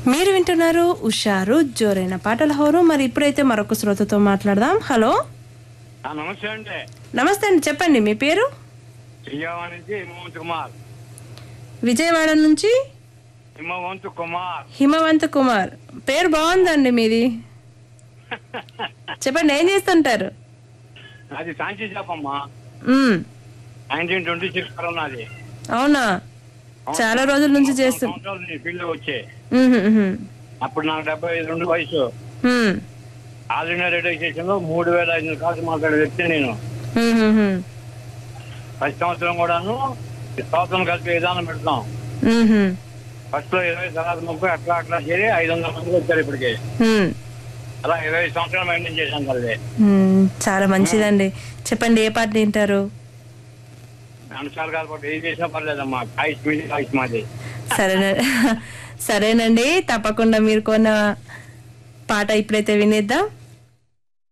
మీరు వింటున్నారు ఉషారు జోరైన పాటల హోరు మరి ఇప్పుడైతే మరొక శ్రోతతో మాట్లాడదాం హలో ఆ, నమస్తే అండి నమస్తే అండి చెప్పండి మీ పేరు విజయవాడ నుంచి హిమవంత్ కుమార్ విజయవాడ నుంచి హిమవంత్ కుమార్ హిమవంత్ కుమార్ పేరు బాగుందండి మీది చెప్పండి ఏం చేస్తుంటారు అది సాంచి చెప్పమ్మా మ్మ్. నైన్టీన్ ట్వంటీ సిక్స్ ఉన్నది అవునా చాలా రోజుల నుంచి చేస్తున్నా సంవత్సరాలు నేను ఫీల్డ్ వచ్చే మ్మ్, మ్మ్, అప్పుడు నాకు డెబ్బై ఐదు రెండు వయసు మ్మ్. ఆల్ ఇండియా రేడియో స్టేషన్ లో మూడు వేల ఐదు వందల కాల్స్ మాట్లాడే వ్యక్తి నేను మ్మ్, మ్మ్, మ్మ్. ప్రతి సంవత్సరం కూడాను ఈ సంవత్సరం కలిపి విధానం పెడతాం మ్మ్, మ్మ్. ఫస్ట్ లో ఇరవై తర్వాత ముప్పై అట్లా అట్లా చేరి ఐదు వందల మందికి వచ్చారు ఇప్పటికి మ్మ్. అలా ఇరవై సంవత్సరాలు మెయింటైన్ చేశాం తల్లి మ్మ్. చాలా మంచిదండి చెప్పండి ఏ పాట తింటారు అనుసార్ గారు పాటు ఏం చేసినా పర్లేదమ్మా కాయిస్ మీది కాయిస్ మాది సరేనండి సరేనండి తప్పకుండా మీరు కొన్న పాట ఇప్పుడైతే వినేద్దాం